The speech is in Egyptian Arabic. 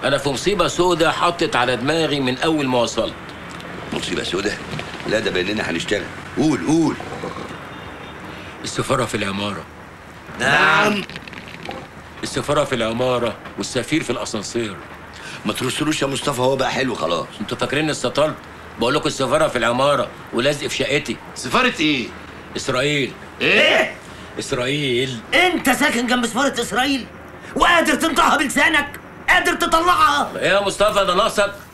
انا في مصيبه سودة حطت على دماغي من اول ما وصلت مصيبه سودة لا ده بيننا هنشتغل قول قول السفاره في العماره نعم السفاره في العماره والسفير في الاسانسير ما ترسلوش يا مصطفى هو بقى حلو خلاص انتوا فاكرين استطلت بقول لكم السفاره في العماره ولازق في شقتي سفارة ايه؟ اسرائيل ايه؟ اسرائيل انت ساكن جنب سفارة اسرائيل وقادر تنطقها بلسانك قادر تطلعها ايه يا مصطفى ده ناقصك